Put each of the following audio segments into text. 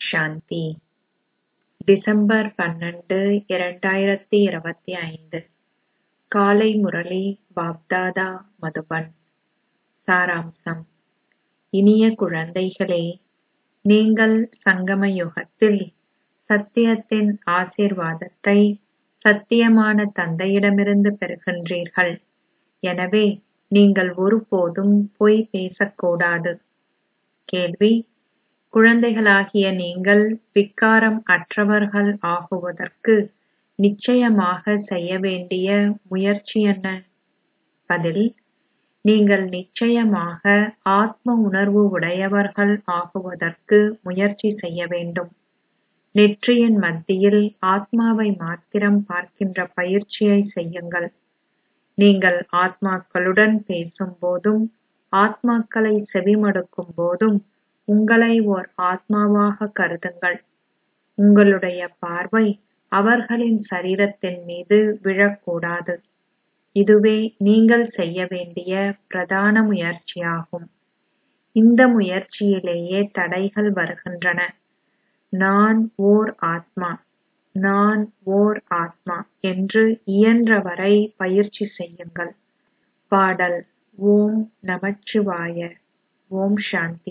சாந்தி December பன்னெண்டு இரண்டாயிரத்தி இருபத்தி ஐந்து காலை முரளி பாப்தாதா மதுபன் சாராம்சம் இனிய குழந்தைகளே நீங்கள் சங்கம யுகத்தில் சத்தியத்தின் ஆசீர்வாதத்தை சத்தியமான தந்தையிடமிருந்து பெறுகின்றீர்கள் எனவே நீங்கள் ஒருபோதும் பொய் பேசக்கூடாது கேள்வி குழந்தைகளாகிய நீங்கள் விக்காரம் அற்றவர்கள் ஆகுவதற்கு நிச்சயமாக செய்ய வேண்டிய முயற்சி என்ன பதில் நீங்கள் நிச்சயமாக ஆத்ம உணர்வு உடையவர்கள் ஆகுவதற்கு முயற்சி செய்ய வேண்டும் நெற்றியின் மத்தியில் ஆத்மாவை மாத்திரம் பார்க்கின்ற பயிற்சியை செய்யுங்கள் நீங்கள் ஆத்மாக்களுடன் பேசும்போதும் ஆத்மாக்களை செவிமடுக்கும் போதும் உங்களை ஓர் ஆத்மாவாக கருதுங்கள் உங்களுடைய பார்வை அவர்களின் சரீரத்தின் மீது விழக்கூடாது இதுவே நீங்கள் செய்ய வேண்டிய பிரதான முயற்சியாகும் இந்த முயற்சியிலேயே தடைகள் வருகின்றன நான் ஓர் ஆத்மா நான் ஓர் ஆத்மா என்று இயன்றவரை பயிற்சி செய்யுங்கள் பாடல் ஓம் நமச்சிவாய ஓம் சாந்தி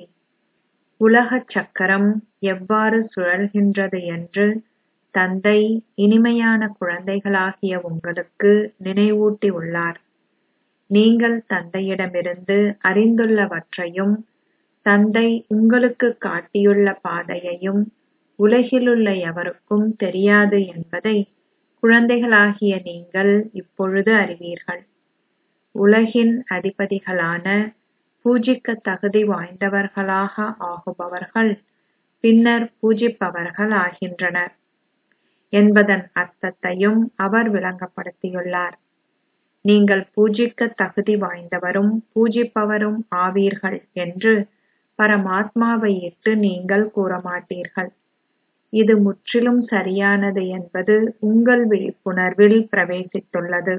உலகச் சக்கரம் எவ்வாறு சுழல்கின்றது என்று தந்தை இனிமையான குழந்தைகளாகிய உங்களுக்கு நினைவூட்டியுள்ளார் நீங்கள் தந்தையிடமிருந்து அறிந்துள்ளவற்றையும் தந்தை உங்களுக்கு காட்டியுள்ள பாதையையும் உலகிலுள்ள எவருக்கும் தெரியாது என்பதை குழந்தைகளாகிய நீங்கள் இப்பொழுது அறிவீர்கள் உலகின் அதிபதிகளான பூஜிக்க தகுதி வாய்ந்தவர்களாக ஆகுபவர்கள் பின்னர் பூஜிப்பவர்கள் ஆகின்றனர் என்பதன் அர்த்தத்தையும் அவர் விளங்கப்படுத்தியுள்ளார் நீங்கள் பூஜிக்க தகுதி வாய்ந்தவரும் பூஜிப்பவரும் ஆவீர்கள் என்று பரமாத்மாவை இட்டு நீங்கள் கூறமாட்டீர்கள் இது முற்றிலும் சரியானது என்பது உங்கள் விழிப்புணர்வில் பிரவேசித்துள்ளது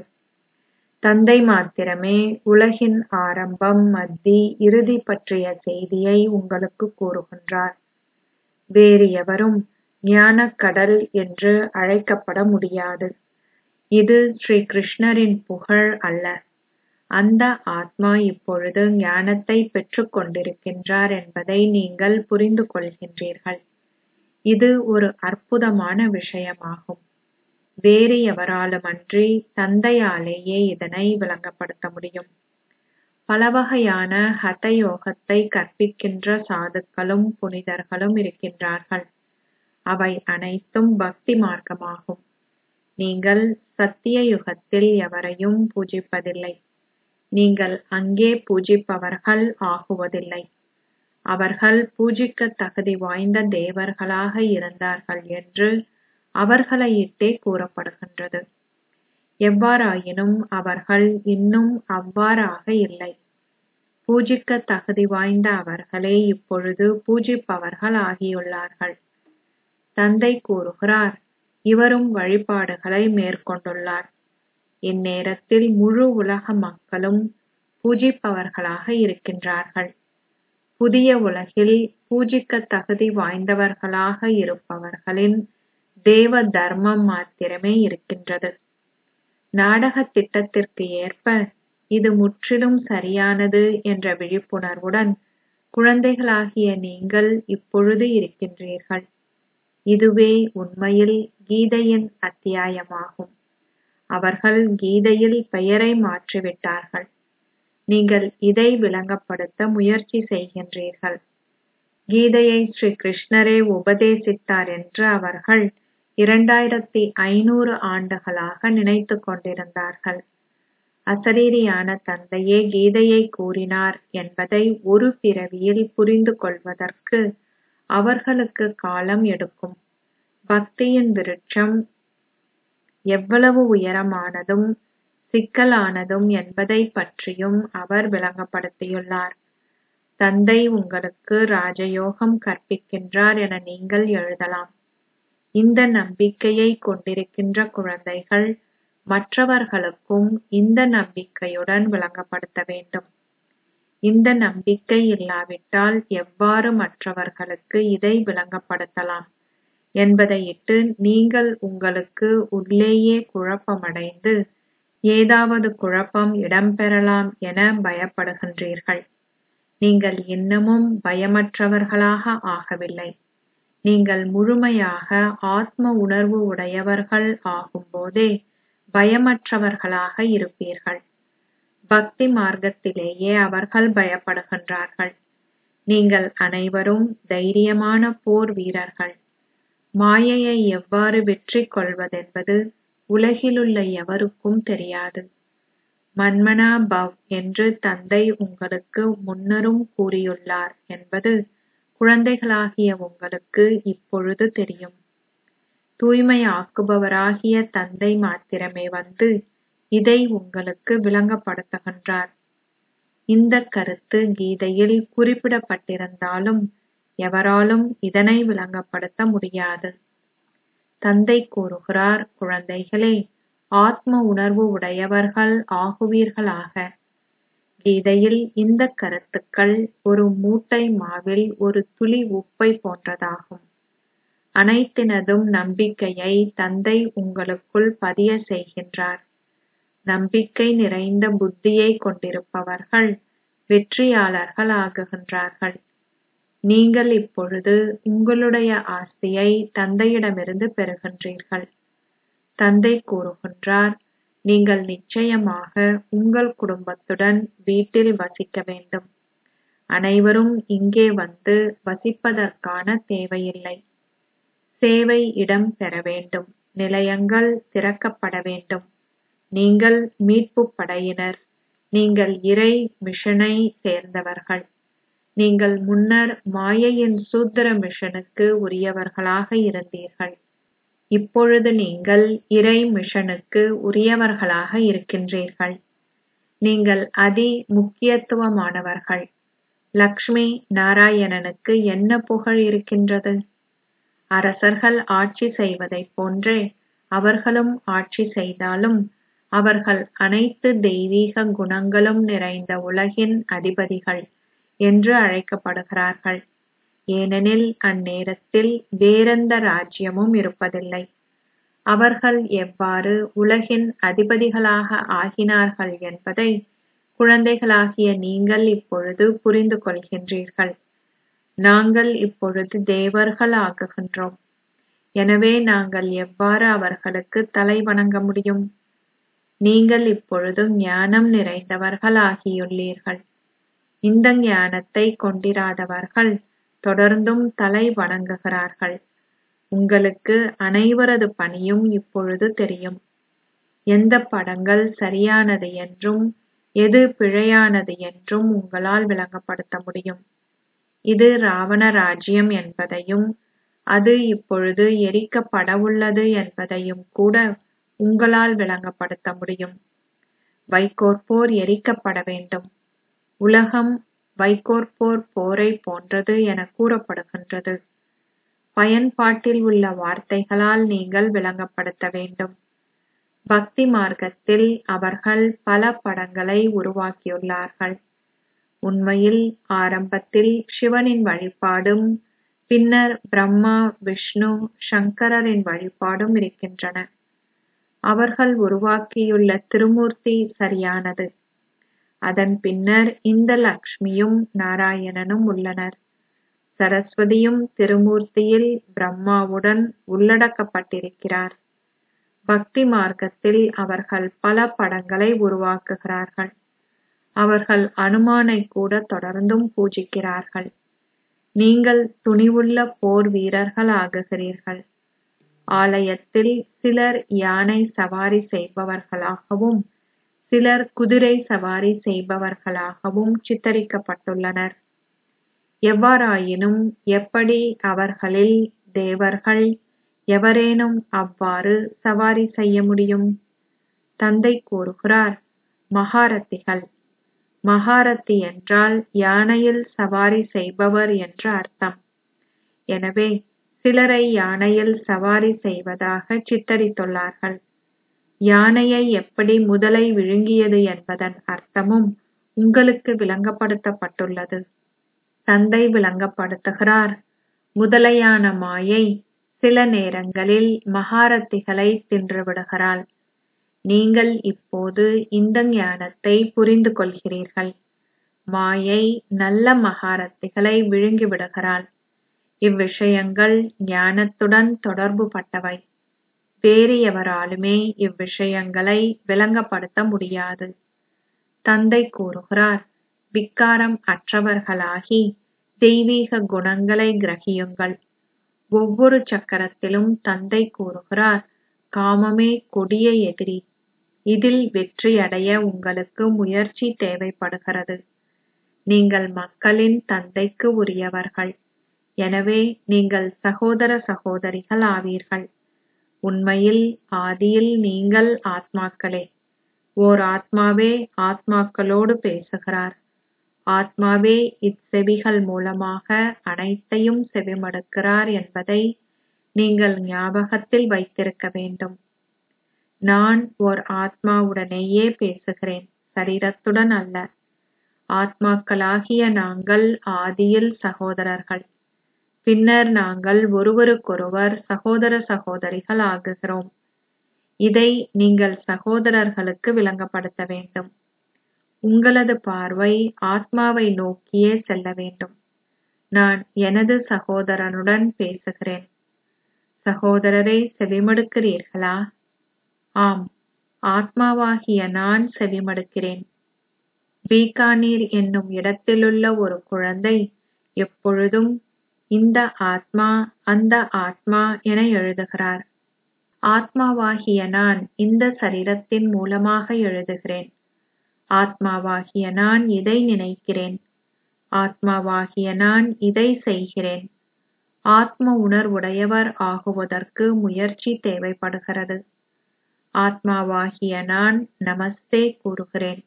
தந்தை மாத்திரமே உலகின் ஆரம்பம் மத்தி இறுதி பற்றிய செய்தியை உங்களுக்கு கூறுகின்றார் வேறு எவரும் ஞானக் கடல் என்று அழைக்கப்பட முடியாது இது ஸ்ரீ கிருஷ்ணரின் புகழ் அல்ல அந்த ஆத்மா இப்பொழுது ஞானத்தை பெற்றுக் கொண்டிருக்கின்றார் என்பதை நீங்கள் புரிந்து கொள்கின்றீர்கள் இது ஒரு அற்புதமான விஷயமாகும் வேறு எவராலுமன்றி தந்தையாலேயே இதனை விளங்கப்படுத்த முடியும் பலவகையான ஹதயோகத்தை கற்பிக்கின்ற சாதுக்களும் புனிதர்களும் இருக்கின்றார்கள் அவை அனைத்தும் பக்தி மார்க்கமாகும் நீங்கள் சத்திய யுகத்தில் எவரையும் பூஜிப்பதில்லை நீங்கள் அங்கே பூஜிப்பவர்கள் ஆகுவதில்லை அவர்கள் பூஜிக்க தகுதி வாய்ந்த தேவர்களாக இருந்தார்கள் என்று அவர்களை இட்டே கூறப்படுகின்றது எவ்வாறாயினும் அவர்கள் இன்னும் அவ்வாறாக இல்லை பூஜிக்க தகுதி வாய்ந்த அவர்களே இப்பொழுது பூஜிப்பவர்கள் ஆகியுள்ளார்கள் தந்தை கூறுகிறார் இவரும் வழிபாடுகளை மேற்கொண்டுள்ளார் இந்நேரத்தில் முழு உலக மக்களும் பூஜிப்பவர்களாக இருக்கின்றார்கள் புதிய உலகில் பூஜிக்க தகுதி வாய்ந்தவர்களாக இருப்பவர்களின் தேவ தர்மம் மாத்திரமே இருக்கின்றது நாடக திட்டத்திற்கு ஏற்ப இது முற்றிலும் சரியானது என்ற விழிப்புணர்வுடன் குழந்தைகளாகிய நீங்கள் இப்பொழுது இருக்கின்றீர்கள் இதுவே உண்மையில் கீதையின் அத்தியாயமாகும் அவர்கள் கீதையில் பெயரை மாற்றிவிட்டார்கள் நீங்கள் இதை விளங்கப்படுத்த முயற்சி செய்கின்றீர்கள் கீதையை ஸ்ரீ கிருஷ்ணரே உபதேசித்தார் என்று அவர்கள் இரண்டாயிரத்தி ஐநூறு ஆண்டுகளாக நினைத்துக் கொண்டிருந்தார்கள் அசரீரியான தந்தையே கீதையை கூறினார் என்பதை ஒரு பிறவியில் புரிந்து கொள்வதற்கு அவர்களுக்கு காலம் எடுக்கும் பக்தியின் விருட்சம் எவ்வளவு உயரமானதும் சிக்கலானதும் என்பதை பற்றியும் அவர் விளங்கப்படுத்தியுள்ளார் தந்தை உங்களுக்கு ராஜயோகம் கற்பிக்கின்றார் என நீங்கள் எழுதலாம் இந்த நம்பிக்கையை கொண்டிருக்கின்ற குழந்தைகள் மற்றவர்களுக்கும் இந்த நம்பிக்கையுடன் விளங்கப்படுத்த வேண்டும் இந்த நம்பிக்கை இல்லாவிட்டால் எவ்வாறு மற்றவர்களுக்கு இதை விளங்கப்படுத்தலாம் என்பதையிட்டு நீங்கள் உங்களுக்கு உள்ளேயே குழப்பமடைந்து ஏதாவது குழப்பம் இடம்பெறலாம் என பயப்படுகின்றீர்கள் நீங்கள் இன்னமும் பயமற்றவர்களாக ஆகவில்லை நீங்கள் முழுமையாக ஆத்ம உணர்வு உடையவர்கள் ஆகும்போதே பயமற்றவர்களாக இருப்பீர்கள் பக்தி மார்க்கத்திலேயே அவர்கள் பயப்படுகின்றார்கள் நீங்கள் அனைவரும் தைரியமான போர் வீரர்கள் மாயையை எவ்வாறு வெற்றி கொள்வதென்பது உலகிலுள்ள எவருக்கும் தெரியாது மன்மனா பவ் என்று தந்தை உங்களுக்கு முன்னரும் கூறியுள்ளார் என்பது குழந்தைகளாகிய உங்களுக்கு இப்பொழுது தெரியும் தூய்மையாக்குபவராகிய தந்தை மாத்திரமே வந்து இதை உங்களுக்கு விளங்கப்படுத்துகின்றார் இந்த கருத்து கீதையில் குறிப்பிடப்பட்டிருந்தாலும் எவராலும் இதனை விளங்கப்படுத்த முடியாது தந்தை கூறுகிறார் குழந்தைகளே ஆத்ம உணர்வு உடையவர்கள் ஆகுவீர்களாக கீதையில் இந்த கருத்துக்கள் ஒரு மூட்டை மாவில் ஒரு துளி உப்பை போன்றதாகும் அனைத்தினதும் நம்பிக்கையை தந்தை உங்களுக்குள் பதிய செய்கின்றார் நம்பிக்கை நிறைந்த புத்தியை கொண்டிருப்பவர்கள் வெற்றியாளர்கள் ஆகுகின்றார்கள் நீங்கள் இப்பொழுது உங்களுடைய ஆஸ்தியை தந்தையிடமிருந்து பெறுகின்றீர்கள் தந்தை கூறுகின்றார் நீங்கள் நிச்சயமாக உங்கள் குடும்பத்துடன் வீட்டில் வசிக்க வேண்டும் அனைவரும் இங்கே வந்து வசிப்பதற்கான தேவையில்லை சேவை இடம் பெற வேண்டும் நிலையங்கள் திறக்கப்பட வேண்டும் நீங்கள் மீட்புப் படையினர் நீங்கள் இறை மிஷனை சேர்ந்தவர்கள் நீங்கள் முன்னர் மாயையின் சூத்திர மிஷனுக்கு உரியவர்களாக இருந்தீர்கள் இப்பொழுது நீங்கள் இறை மிஷனுக்கு உரியவர்களாக இருக்கின்றீர்கள் நீங்கள் அதி முக்கியத்துவமானவர்கள் லக்ஷ்மி நாராயணனுக்கு என்ன புகழ் இருக்கின்றது அரசர்கள் ஆட்சி செய்வதைப் போன்றே அவர்களும் ஆட்சி செய்தாலும் அவர்கள் அனைத்து தெய்வீக குணங்களும் நிறைந்த உலகின் அதிபதிகள் என்று அழைக்கப்படுகிறார்கள் ஏனெனில் அந்நேரத்தில் வேறெந்த ராஜ்யமும் இருப்பதில்லை அவர்கள் எவ்வாறு உலகின் அதிபதிகளாக ஆகினார்கள் என்பதை குழந்தைகளாகிய நீங்கள் இப்பொழுது புரிந்து கொள்கின்றீர்கள் நாங்கள் இப்பொழுது தேவர்கள் ஆகுகின்றோம் எனவே நாங்கள் எவ்வாறு அவர்களுக்கு தலை வணங்க முடியும் நீங்கள் இப்பொழுது ஞானம் நிறைந்தவர்கள் ஆகியுள்ளீர்கள் இந்த ஞானத்தை கொண்டிராதவர்கள் தொடர்ந்தும் தலை வணங்குகிறார்கள் உங்களுக்கு அனைவரது பணியும் இப்பொழுது தெரியும் எந்த படங்கள் சரியானது என்றும் எது பிழையானது என்றும் உங்களால் விளங்கப்படுத்த முடியும் இது ராவண ராஜ்யம் என்பதையும் அது இப்பொழுது எரிக்கப்படவுள்ளது என்பதையும் கூட உங்களால் விளங்கப்படுத்த முடியும் வைக்கோற்போர் எரிக்கப்பட வேண்டும் உலகம் வைக்கோற்போர் போரை போன்றது என கூறப்படுகின்றது பயன்பாட்டில் உள்ள வார்த்தைகளால் நீங்கள் விளங்கப்படுத்த வேண்டும் பக்தி மார்க்கத்தில் அவர்கள் பல படங்களை உருவாக்கியுள்ளார்கள் உண்மையில் ஆரம்பத்தில் சிவனின் வழிபாடும் பின்னர் பிரம்மா விஷ்ணு சங்கரரின் வழிபாடும் இருக்கின்றன அவர்கள் உருவாக்கியுள்ள திருமூர்த்தி சரியானது அதன் பின்னர் இந்த லக்ஷ்மியும் நாராயணனும் உள்ளனர் சரஸ்வதியும் திருமூர்த்தியில் பிரம்மாவுடன் உள்ளடக்கப்பட்டிருக்கிறார் பக்தி மார்க்கத்தில் அவர்கள் பல படங்களை உருவாக்குகிறார்கள் அவர்கள் அனுமானை கூட தொடர்ந்தும் பூஜிக்கிறார்கள் நீங்கள் துணிவுள்ள போர் வீரர்கள் ஆகுகிறீர்கள் ஆலயத்தில் சிலர் யானை சவாரி செய்பவர்களாகவும் சிலர் குதிரை சவாரி செய்பவர்களாகவும் சித்தரிக்கப்பட்டுள்ளனர் எவ்வாறாயினும் எப்படி அவர்களில் தேவர்கள் எவரேனும் அவ்வாறு சவாரி செய்ய முடியும் தந்தை கூறுகிறார் மகாரத்திகள் மகாரத்தி என்றால் யானையில் சவாரி செய்பவர் என்று அர்த்தம் எனவே சிலரை யானையில் சவாரி செய்வதாக சித்தரித்துள்ளார்கள் யானையை எப்படி முதலை விழுங்கியது என்பதன் அர்த்தமும் உங்களுக்கு விளங்கப்படுத்தப்பட்டுள்ளது தந்தை விளங்கப்படுத்துகிறார் முதலையான மாயை சில நேரங்களில் மகாரத்திகளை தின்றுவிடுகிறாள் நீங்கள் இப்போது இந்த ஞானத்தை புரிந்து கொள்கிறீர்கள் மாயை நல்ல மகாரத்திகளை விழுங்கிவிடுகிறாள் இவ்விஷயங்கள் ஞானத்துடன் தொடர்பு பட்டவை வேறு எவராலுமே இவ்விஷயங்களை விளங்கப்படுத்த முடியாது தந்தை கூறுகிறார் விக்காரம் அற்றவர்களாகி தெய்வீக குணங்களை கிரகியுங்கள் ஒவ்வொரு சக்கரத்திலும் தந்தை கூறுகிறார் காமமே கொடிய எதிரி இதில் வெற்றியடைய உங்களுக்கு முயற்சி தேவைப்படுகிறது நீங்கள் மக்களின் தந்தைக்கு உரியவர்கள் எனவே நீங்கள் சகோதர சகோதரிகள் ஆவீர்கள் உண்மையில் ஆதியில் நீங்கள் ஆத்மாக்களே ஓர் ஆத்மாவே ஆத்மாக்களோடு பேசுகிறார் ஆத்மாவே இச்செவிகள் மூலமாக அனைத்தையும் செவிமடுக்கிறார் என்பதை நீங்கள் ஞாபகத்தில் வைத்திருக்க வேண்டும் நான் ஓர் ஆத்மாவுடனேயே பேசுகிறேன் சரீரத்துடன் அல்ல ஆத்மாக்களாகிய நாங்கள் ஆதியில் சகோதரர்கள் பின்னர் நாங்கள் ஒருவருக்கொருவர் சகோதர சகோதரிகள் ஆகுகிறோம் இதை நீங்கள் சகோதரர்களுக்கு விளங்கப்படுத்த வேண்டும் உங்களது பார்வை ஆத்மாவை நோக்கியே செல்ல வேண்டும் நான் எனது சகோதரனுடன் பேசுகிறேன் சகோதரரை செவிமடுக்கிறீர்களா ஆம் ஆத்மாவாகிய நான் செவிமடுக்கிறேன் பீகானீர் என்னும் இடத்திலுள்ள ஒரு குழந்தை எப்பொழுதும் இந்த ஆத்மா அந்த ஆத்மா என எழுதுகிறார் ஆத்மாவாகிய நான் இந்த சரீரத்தின் மூலமாக எழுதுகிறேன் ஆத்மாவாகிய நான் இதை நினைக்கிறேன் ஆத்மாவாகிய நான் இதை செய்கிறேன் ஆத்ம உணர்வுடையவர் ஆகுவதற்கு முயற்சி தேவைப்படுகிறது ஆத்மாவாகிய நான் நமஸ்தே கூறுகிறேன்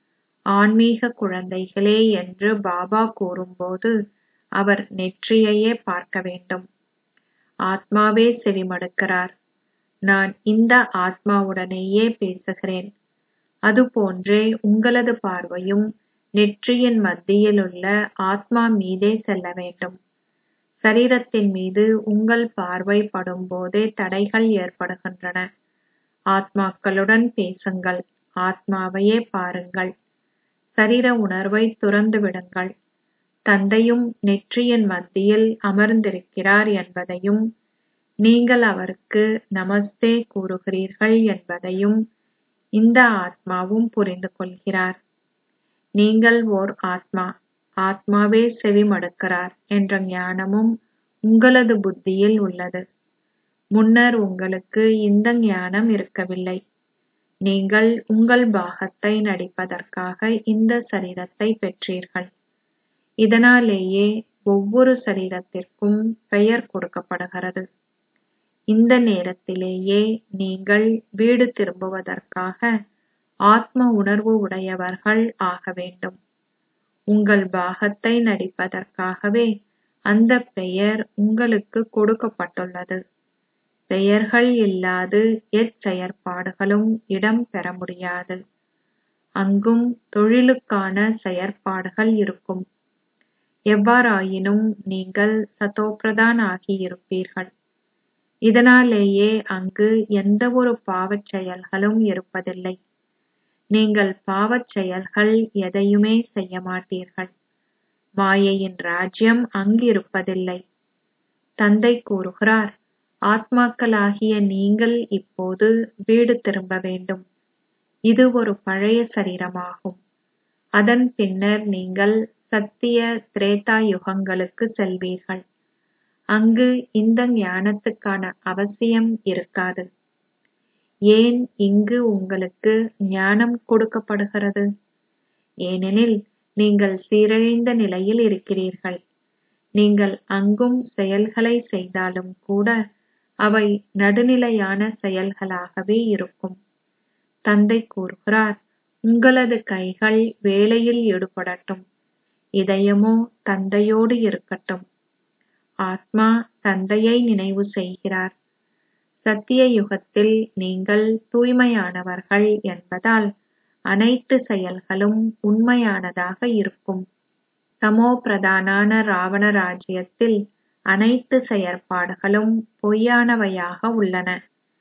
ஆன்மீக குழந்தைகளே என்று பாபா கூறும்போது அவர் நெற்றியையே பார்க்க வேண்டும் ஆத்மாவே செவிமடுக்கிறார் நான் இந்த ஆத்மாவுடனேயே பேசுகிறேன் அதுபோன்றே உங்களது பார்வையும் நெற்றியின் மத்தியிலுள்ள ஆத்மா மீதே செல்ல வேண்டும் சரீரத்தின் மீது உங்கள் பார்வை படும்போதே தடைகள் ஏற்படுகின்றன ஆத்மாக்களுடன் பேசுங்கள் ஆத்மாவையே பாருங்கள் சரீர உணர்வை துறந்து விடுங்கள் தந்தையும் நெற்றியின் மத்தியில் அமர்ந்திருக்கிறார் என்பதையும் நீங்கள் அவருக்கு நமஸ்தே கூறுகிறீர்கள் என்பதையும் இந்த ஆத்மாவும் புரிந்து கொள்கிறார் நீங்கள் ஓர் ஆத்மா ஆத்மாவே செவிமடுக்கிறார் என்ற ஞானமும் உங்களது புத்தியில் உள்ளது முன்னர் உங்களுக்கு இந்த ஞானம் இருக்கவில்லை நீங்கள் உங்கள் பாகத்தை நடிப்பதற்காக இந்த சரீரத்தை பெற்றீர்கள் இதனாலேயே ஒவ்வொரு சரீரத்திற்கும் பெயர் கொடுக்கப்படுகிறது இந்த நேரத்திலேயே நீங்கள் வீடு திரும்புவதற்காக ஆத்ம உணர்வு உடையவர்கள் ஆக வேண்டும் உங்கள் பாகத்தை நடிப்பதற்காகவே அந்த பெயர் உங்களுக்கு கொடுக்கப்பட்டுள்ளது பெயர்கள் இல்லாது எச்செயற்பாடுகளும் இடம் பெற முடியாது அங்கும் தொழிலுக்கான செயற்பாடுகள் இருக்கும் எவ்வாறாயினும் நீங்கள் சதோப்பிரதான் ஆகியிருப்பீர்கள் இதனாலேயே அங்கு எந்த ஒரு பாவச் செயல்களும் இருப்பதில்லை நீங்கள் பாவச் செயல்கள் எதையுமே செய்ய மாட்டீர்கள் மாயையின் ராஜ்யம் அங்கு இருப்பதில்லை தந்தை கூறுகிறார் ஆத்மாக்களாகிய நீங்கள் இப்போது வீடு திரும்ப வேண்டும் இது ஒரு பழைய சரீரமாகும் அதன் பின்னர் நீங்கள் சத்திய திரேதா யுகங்களுக்கு செல்வீர்கள் அங்கு இந்த ஞானத்துக்கான அவசியம் இருக்காது ஏன் இங்கு உங்களுக்கு ஞானம் கொடுக்கப்படுகிறது ஏனெனில் நீங்கள் சீரழிந்த நிலையில் இருக்கிறீர்கள் நீங்கள் அங்கும் செயல்களை செய்தாலும் கூட அவை நடுநிலையான செயல்களாகவே இருக்கும் தந்தை கூறுகிறார் உங்களது கைகள் வேலையில் ஈடுபடட்டும் இதயமோ தந்தையோடு இருக்கட்டும் ஆத்மா தந்தையை நினைவு செய்கிறார் சத்திய யுகத்தில் நீங்கள் தூய்மையானவர்கள் என்பதால் அனைத்து செயல்களும் உண்மையானதாக இருக்கும் தமோ பிரதானான ராவண ராஜ்யத்தில் அனைத்து செயற்பாடுகளும் பொய்யானவையாக உள்ளன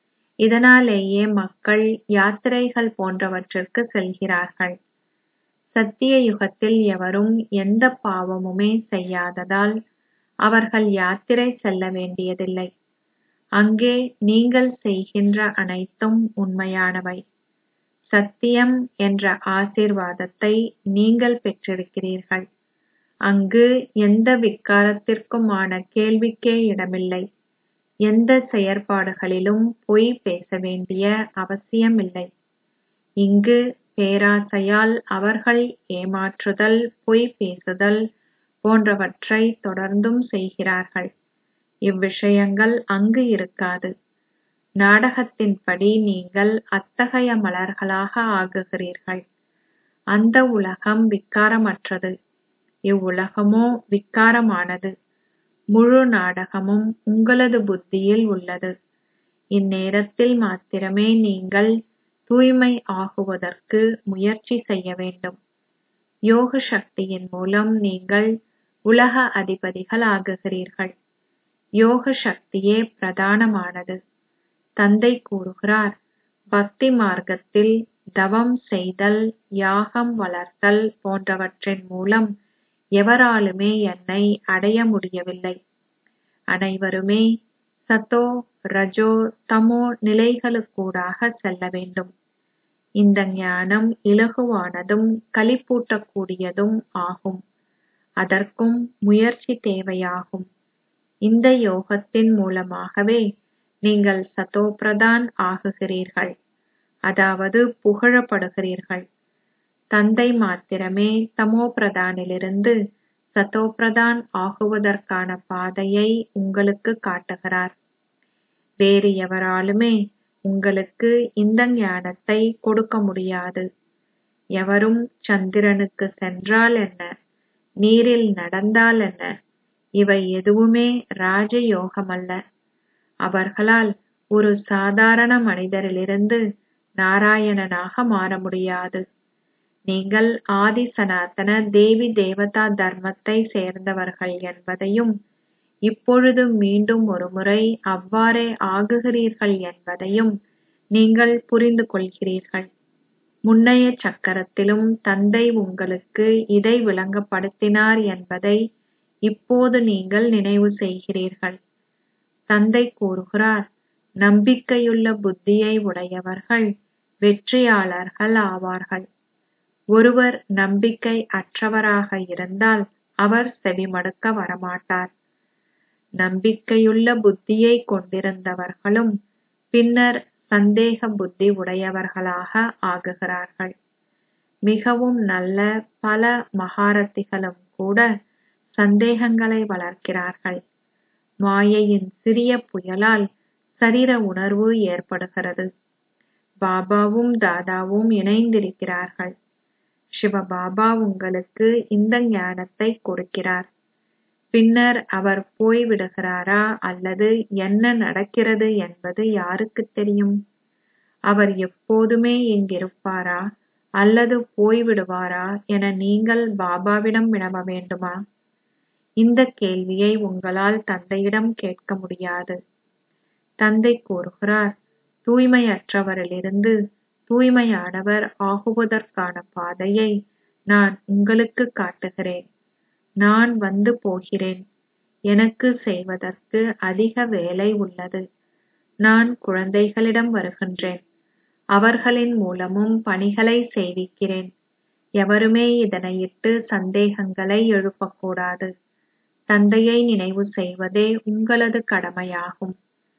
இதனாலேயே மக்கள் யாத்திரைகள் போன்றவற்றிற்கு செல்கிறார்கள் சத்திய யுகத்தில் எவரும் எந்த பாவமுமே செய்யாததால் அவர்கள் யாத்திரை செல்ல வேண்டியதில்லை அங்கே நீங்கள் செய்கின்ற அனைத்தும் உண்மையானவை சத்தியம் என்ற ஆசீர்வாதத்தை நீங்கள் பெற்றிருக்கிறீர்கள் அங்கு எந்த விக்காரத்திற்குமான கேள்விக்கே இடமில்லை எந்த செயற்பாடுகளிலும் பொய் பேச வேண்டிய அவசியமில்லை இங்கு பேராசையால் அவர்கள் ஏமாற்றுதல் பொய் பேசுதல் போன்றவற்றை தொடர்ந்தும் செய்கிறார்கள் இவ்விஷயங்கள் அங்கு இருக்காது நாடகத்தின்படி நீங்கள் அத்தகைய மலர்களாக ஆகுகிறீர்கள் அந்த உலகம் விக்காரமற்றது இவ்வுலகமோ விக்காரமானது முழு நாடகமும் உங்களது புத்தியில் உள்ளது இந்நேரத்தில் மாத்திரமே நீங்கள் தூய்மை ஆகுவதற்கு முயற்சி செய்ய வேண்டும் யோக சக்தியின் மூலம் நீங்கள் உலக அதிபதிகள் ஆகுகிறீர்கள் யோக சக்தியே பிரதானமானது தந்தை கூறுகிறார் பக்தி மார்க்கத்தில் தவம் செய்தல் யாகம் வளர்த்தல் போன்றவற்றின் மூலம் எவராலுமே என்னை அடைய முடியவில்லை அனைவருமே சத்தோ ரஜோ தமோ நிலைகளுக்கூடாக செல்ல வேண்டும் இந்த ஞானம் இலகுவானதும் களிப்பூட்டக்கூடியதும் ஆகும் அதற்கும் முயற்சி தேவையாகும் இந்த யோகத்தின் மூலமாகவே நீங்கள் சதோபிரதான் ஆகுகிறீர்கள் அதாவது புகழப்படுகிறீர்கள் தந்தை மாத்திரமே தமோ பிரதானிலிருந்து சதோபிரதான் ஆகுவதற்கான பாதையை உங்களுக்கு காட்டுகிறார் வேறு எவராலுமே உங்களுக்கு இந்த ஞானத்தை கொடுக்க முடியாது எவரும் சந்திரனுக்கு சென்றால் என்ன நீரில் நடந்தால் என்ன இவை எதுவுமே ராஜயோகமல்ல அவர்களால் ஒரு சாதாரண மனிதரிலிருந்து நாராயணனாக மாற முடியாது நீங்கள் ஆதி சனாதன தேவி தேவதா தர்மத்தை சேர்ந்தவர்கள் என்பதையும் இப்பொழுது மீண்டும் ஒருமுறை அவ்வாறே ஆகுகிறீர்கள் என்பதையும் நீங்கள் புரிந்து கொள்கிறீர்கள் முன்னைய சக்கரத்திலும் தந்தை உங்களுக்கு இதை விளங்கப்படுத்தினார் என்பதை இப்போது நீங்கள் நினைவு செய்கிறீர்கள் தந்தை கூறுகிறார் நம்பிக்கையுள்ள புத்தியை உடையவர்கள் வெற்றியாளர்கள் ஆவார்கள் ஒருவர் நம்பிக்கை அற்றவராக இருந்தால் அவர் செவிமடுக்க வரமாட்டார் நம்பிக்கையுள்ள புத்தியை கொண்டிருந்தவர்களும் பின்னர் சந்தேக புத்தி உடையவர்களாக ஆகுகிறார்கள் மிகவும் நல்ல பல மகாரத்திகளும் கூட சந்தேகங்களை வளர்க்கிறார்கள் மாயையின் சிறிய புயலால் சரீர உணர்வு ஏற்படுகிறது பாபாவும் தாதாவும் இணைந்திருக்கிறார்கள் சிவபாபா உங்களுக்கு இந்த ஞானத்தை கொடுக்கிறார் பின்னர் அவர் போய்விடுகிறாரா அல்லது என்ன நடக்கிறது என்பது யாருக்கு தெரியும் அவர் எப்போதுமே இங்கிருப்பாரா அல்லது போய்விடுவாரா என நீங்கள் பாபாவிடம் வினவ வேண்டுமா இந்த கேள்வியை உங்களால் தந்தையிடம் கேட்க முடியாது தந்தை கூறுகிறார் தூய்மையற்றவரிலிருந்து தூய்மையானவர் ஆகுவதற்கான பாதையை நான் உங்களுக்கு காட்டுகிறேன் நான் வந்து போகிறேன் எனக்கு செய்வதற்கு அதிக வேலை உள்ளது நான் குழந்தைகளிடம் வருகின்றேன் அவர்களின் மூலமும் பணிகளை செய்விக்கிறேன் எவருமே இதனையிட்டு சந்தேகங்களை எழுப்பக்கூடாது தந்தையை நினைவு செய்வதே உங்களது கடமையாகும்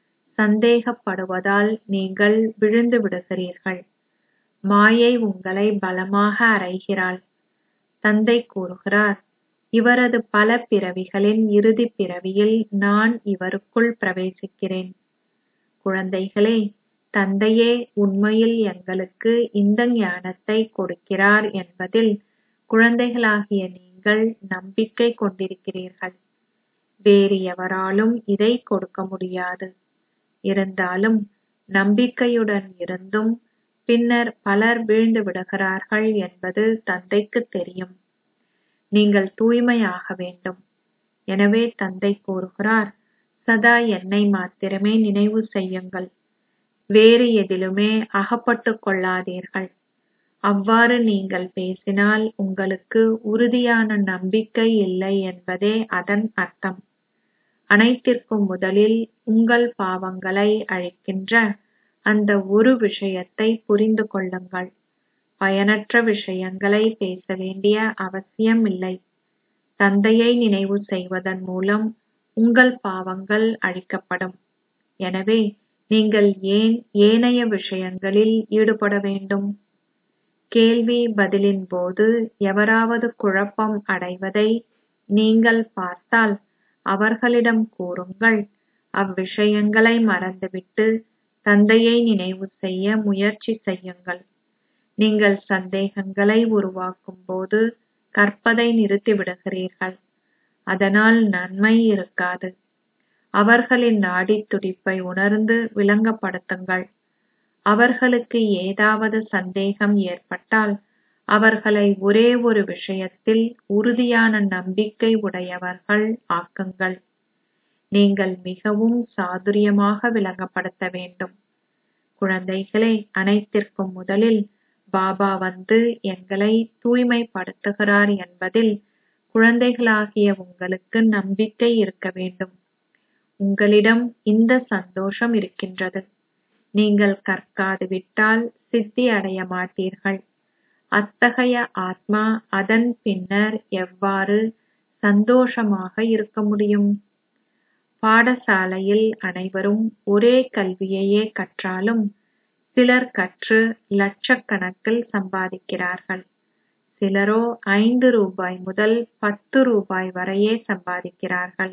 சந்தேகப்படுவதால் நீங்கள் விழுந்து விடுகிறீர்கள் மாயை உங்களை பலமாக அறைகிறாள் தந்தை கூறுகிறார் இவரது பல பிறவிகளின் இறுதி பிறவியில் நான் இவருக்குள் பிரவேசிக்கிறேன் குழந்தைகளே தந்தையே உண்மையில் எங்களுக்கு இந்த ஞானத்தை கொடுக்கிறார் என்பதில் குழந்தைகளாகிய நீங்கள் நம்பிக்கை கொண்டிருக்கிறீர்கள் வேறு எவராலும் இதை கொடுக்க முடியாது இருந்தாலும் நம்பிக்கையுடன் இருந்தும் பின்னர் பலர் வீழ்ந்து விடுகிறார்கள் என்பது தந்தைக்கு தெரியும் நீங்கள் தூய்மையாக வேண்டும் எனவே தந்தை கூறுகிறார் சதா என்னை மாத்திரமே நினைவு செய்யுங்கள் வேறு எதிலுமே அகப்பட்டுக் கொள்ளாதீர்கள் அவ்வாறு நீங்கள் பேசினால் உங்களுக்கு உறுதியான நம்பிக்கை இல்லை என்பதே அதன் அர்த்தம் அனைத்திற்கும் முதலில் உங்கள் பாவங்களை அழிக்கின்ற அந்த ஒரு விஷயத்தை புரிந்து கொள்ளுங்கள் பயனற்ற விஷயங்களை பேச வேண்டிய அவசியம் இல்லை தந்தையை நினைவு செய்வதன் மூலம் உங்கள் பாவங்கள் அழிக்கப்படும் எனவே நீங்கள் ஏன் ஏனைய விஷயங்களில் ஈடுபட வேண்டும் கேள்வி பதிலின் போது எவராவது குழப்பம் அடைவதை நீங்கள் பார்த்தால் அவர்களிடம் கூறுங்கள் அவ்விஷயங்களை மறந்துவிட்டு தந்தையை நினைவு செய்ய முயற்சி செய்யுங்கள் நீங்கள் சந்தேகங்களை உருவாக்கும் போது கற்பதை நிறுத்திவிடுகிறீர்கள் அதனால் நன்மை இருக்காது அவர்களின் நாடித் துடிப்பை உணர்ந்து விளங்கப்படுத்துங்கள் அவர்களுக்கு ஏதாவது சந்தேகம் ஏற்பட்டால் அவர்களை ஒரே ஒரு விஷயத்தில் உறுதியான நம்பிக்கை உடையவர்கள் ஆக்குங்கள் நீங்கள் மிகவும் சாதுரியமாக விளங்கப்படுத்த வேண்டும் குழந்தைகளே அனைத்திற்கும் முதலில் பாபா வந்து எங்களை தூய்மைப்படுத்துகிறார் என்பதில் குழந்தைகளாகிய உங்களுக்கு நம்பிக்கை இருக்க வேண்டும் உங்களிடம் இந்த சந்தோஷம் இருக்கின்றது நீங்கள் கற்காது விட்டால் சித்தி அடைய மாட்டீர்கள் அத்தகைய ஆத்மா அதன் பின்னர் எவ்வாறு சந்தோஷமாக இருக்க முடியும் பாடசாலையில் அனைவரும் ஒரே கல்வியையே கற்றாலும் சிலர் கற்று லட்சக்கணக்கில் சம்பாதிக்கிறார்கள் சிலரோ ஐந்து ரூபாய் முதல் பத்து ரூபாய் வரையே சம்பாதிக்கிறார்கள்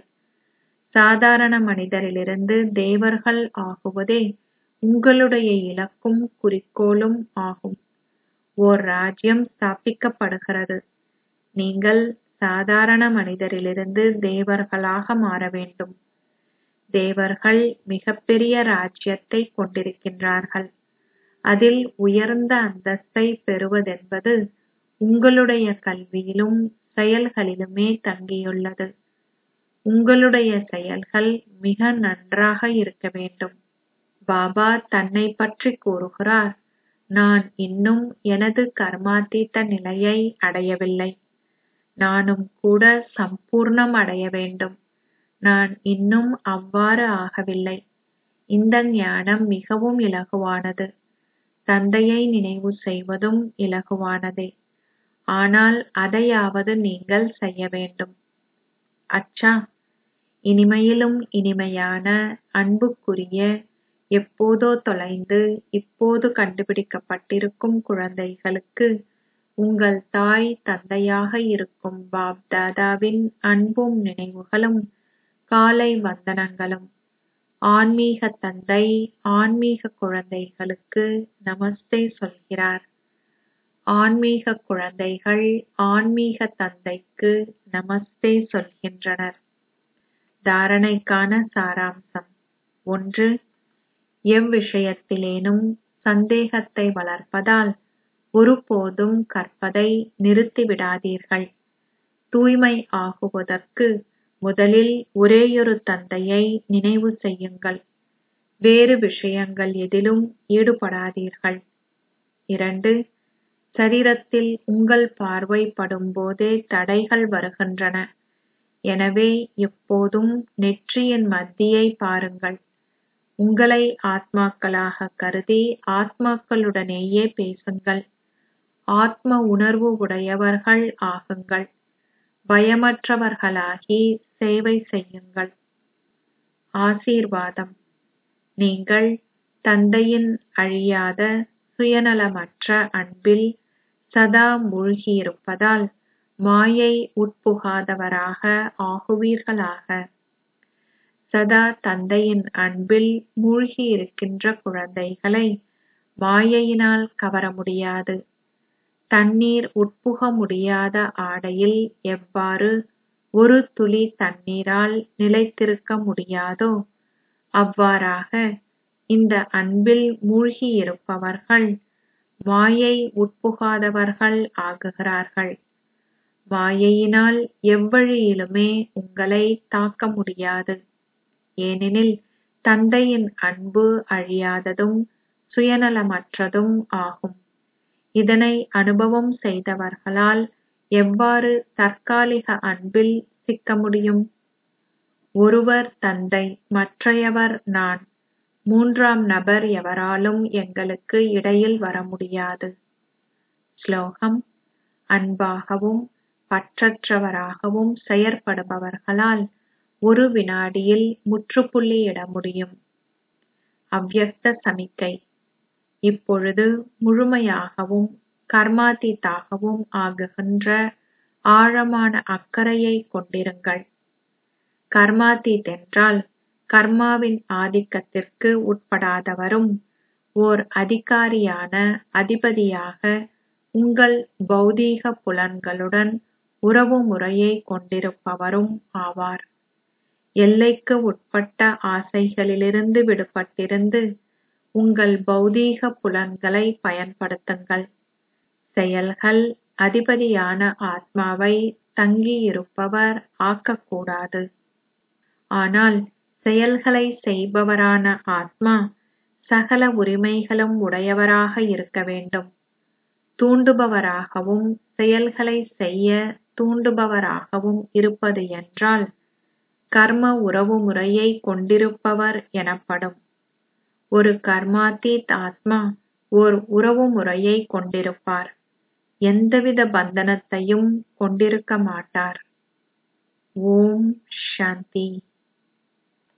சாதாரண மனிதரிலிருந்து தேவர்கள் ஆகுவதே உங்களுடைய இலக்கும் குறிக்கோளும் ஆகும் ஓர் ராஜ்யம் ஸ்தாபிக்கப்படுகிறது நீங்கள் சாதாரண மனிதரிலிருந்து தேவர்களாக மாற வேண்டும் தேவர்கள் மிகப்பெரிய ராஜ்யத்தை கொண்டிருக்கின்றார்கள் அதில் உயர்ந்த அந்தஸ்தை பெறுவதென்பது உங்களுடைய கல்வியிலும் செயல்களிலுமே தங்கியுள்ளது உங்களுடைய செயல்கள் மிக நன்றாக இருக்க வேண்டும் பாபா தன்னை பற்றி கூறுகிறார் நான் இன்னும் எனது கர்மாத்தீத்த நிலையை அடையவில்லை நானும் கூட சம்பூர்ணம் அடைய வேண்டும் நான் இன்னும் அவ்வாறு ஆகவில்லை இந்த ஞானம் மிகவும் இலகுவானது தந்தையை நினைவு செய்வதும் இலகுவானதே ஆனால் அதையாவது நீங்கள் செய்ய வேண்டும் அச்சா இனிமையிலும் இனிமையான அன்புக்குரிய எப்போதோ தொலைந்து இப்போது கண்டுபிடிக்கப்பட்டிருக்கும் குழந்தைகளுக்கு உங்கள் தாய் தந்தையாக இருக்கும் பாப் தாதாவின் அன்பும் நினைவுகளும் காலை வந்தனங்களும் ஆன்மீக தந்தை ஆன்மீக குழந்தைகளுக்கு நமஸ்தே சொல்கிறார் ஆன்மீக குழந்தைகள் ஆன்மீக தந்தைக்கு நமஸ்தே சொல்கின்றனர் தாரணைக்கான சாராம்சம் ஒன்று எவ்விஷயத்திலேனும் சந்தேகத்தை வளர்ப்பதால் ஒருபோதும் கற்பதை நிறுத்திவிடாதீர்கள் தூய்மை ஆகுவதற்கு முதலில் ஒரேயொரு தந்தையை நினைவு செய்யுங்கள் வேறு விஷயங்கள் எதிலும் ஈடுபடாதீர்கள் இரண்டு சரீரத்தில் உங்கள் பார்வை படும்போதே தடைகள் வருகின்றன எனவே எப்போதும் நெற்றியின் மத்தியை பாருங்கள் உங்களை ஆத்மாக்களாக கருதி ஆத்மாக்களுடனேயே பேசுங்கள் ஆத்ம உணர்வு உடையவர்கள் ஆகுங்கள் பயமற்றவர்களாகி சேவை செய்யுங்கள் ஆசீர்வாதம் நீங்கள் தந்தையின் அழியாத சுயநலமற்ற அன்பில் சதா மூழ்கியிருப்பதால் மாயை உட்புகாதவராக ஆகுவீர்களாக சதா தந்தையின் அன்பில் மூழ்கியிருக்கின்ற குழந்தைகளை மாயையினால் கவர முடியாது தண்ணீர் உட்புக முடியாத ஆடையில் எவ்வாறு ஒரு துளி தண்ணீரால் நிலைத்திருக்க முடியாதோ அவ்வாறாக இந்த அன்பில் மூழ்கியிருப்பவர்கள் மாயை உட்புகாதவர்கள் ஆகுகிறார்கள் மாயையினால் எவ்வழியிலுமே உங்களை தாக்க முடியாது ஏனெனில் தந்தையின் அன்பு அழியாததும் சுயநலமற்றதும் ஆகும் இதனை அனுபவம் செய்தவர்களால் எவ்வாறு தற்காலிக அன்பில் சிக்க முடியும் ஒருவர் தந்தை மற்றையவர் நான் மூன்றாம் நபர் எவராலும் எங்களுக்கு இடையில் வர முடியாது ஸ்லோகம் அன்பாகவும் பற்றற்றவராகவும் செயற்படுபவர்களால் ஒரு வினாடியில் முற்றுப்புள்ளியிட முடியும் அவ்யக்த சமிக்கை இப்பொழுது முழுமையாகவும் கர்மாதீத்தாகவும் ஆகுகின்ற ஆழமான அக்கறையை கொண்டிருங்கள் கர்மாதீத் என்றால் கர்மாவின் ஆதிக்கத்திற்கு உட்படாதவரும் ஓர் அதிகாரியான அதிபதியாக உங்கள் பௌதீக புலன்களுடன் உறவு முறையை கொண்டிருப்பவரும் ஆவார் எல்லைக்கு உட்பட்ட ஆசைகளிலிருந்து விடுபட்டிருந்து உங்கள் பௌதீக புலன்களை பயன்படுத்துங்கள் செயல்கள் அதிபதியான ஆத்மாவை தங்கியிருப்பவர் ஆக்கக்கூடாது ஆனால் செயல்களை செய்பவரான ஆத்மா சகல உரிமைகளும் உடையவராக இருக்க வேண்டும் தூண்டுபவராகவும் செயல்களை செய்ய தூண்டுபவராகவும் இருப்பது என்றால் கர்ம உறவு முறையை கொண்டிருப்பவர் எனப்படும் ஒரு கர்மாதீத் ஆத்மா ஓர் உறவு முறையை கொண்டிருப்பார் எந்தவித பந்தனத்தையும் கொண்டிருக்க மாட்டார் ஓம் சாந்தி